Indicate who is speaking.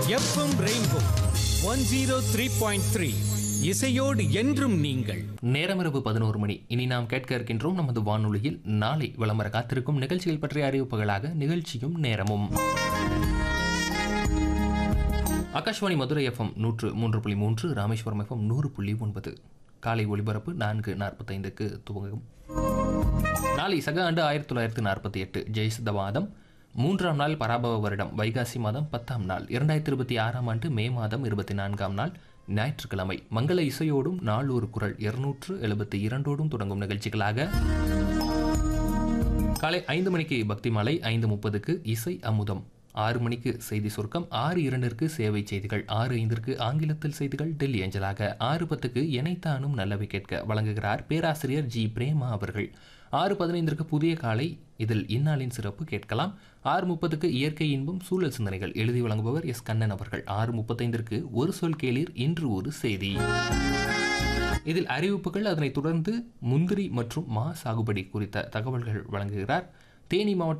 Speaker 1: FM rainbow one zero three point three இசையோடு என்றும் நீங்கள்
Speaker 2: நேரமிரவு பதினோரு மணி இனி நாம் கேட்க இருக்கின்றோம் நமது வானொலியில் நாளை விளம்பர காத்திருக்கும் நிகழ்ச்சிகள் பற்றிய அறிவிப்புகளாக நிகழ்ச்சியும் நேரமும் ஆகாஷ்வாணி மதுரை எஃப்எம் நூற்று மூன்று புள்ளி மூன்று ராமேஸ்வரம் எஃப்எம் நூறு புள்ளி ஒன்பது காலை ஒலிபரப்பு நான்கு நாற்பத்தைந்துக்கு துவங்கும் நாளை சக ஆண்டு ஆயிரத்தி தொள்ளாயிரத்தி நாற்பத்தி எட்டு ஜெயசித்த மாதம் மூன்றாம் நாள் பராபவ வருடம் வைகாசி மாதம் பத்தாம் நாள் இரண்டாயிரத்தி இருபத்தி ஆறாம் ஆண்டு மே மாதம் இருபத்தி நான்காம் நாள் ஞாயிற்றுக்கிழமை மங்கள இசையோடும் நாள் ஒரு குரல் இருநூற்று எழுபத்தி இரண்டோடும் தொடங்கும் நிகழ்ச்சிகளாக காலை ஐந்து மணிக்கு பக்தி மாலை ஐந்து முப்பதுக்கு இசை அமுதம் ஆறு மணிக்கு செய்தி சுருக்கம் ஆறு இரண்டிற்கு சேவை செய்திகள் ஆறு ஐந்திற்கு ஆங்கிலத்தில் செய்திகள் டெல்லி அஞ்சலாக ஆறு பத்துக்கு எனைத்தானும் நல்லவை கேட்க வழங்குகிறார் பேராசிரியர் ஜி பிரேமா அவர்கள் ஆறு பதினைந்திற்கு புதிய காலை இதில் இந்நாளின் சிறப்பு கேட்கலாம் ஆறு முப்பதுக்கு இயற்கை இன்பம் சூழல் சிந்தனைகள் எழுதி வழங்குபவர் எஸ் கண்ணன் அவர்கள் ஆறு முப்பத்தைந்திற்கு ஒரு சொல் கேளீர் இன்று ஒரு செய்தி இதில் அறிவிப்புகள் அதனைத் தொடர்ந்து முந்திரி மற்றும் மா சாகுபடி குறித்த தகவல்கள் வழங்குகிறார் தேனி மாவட்டம்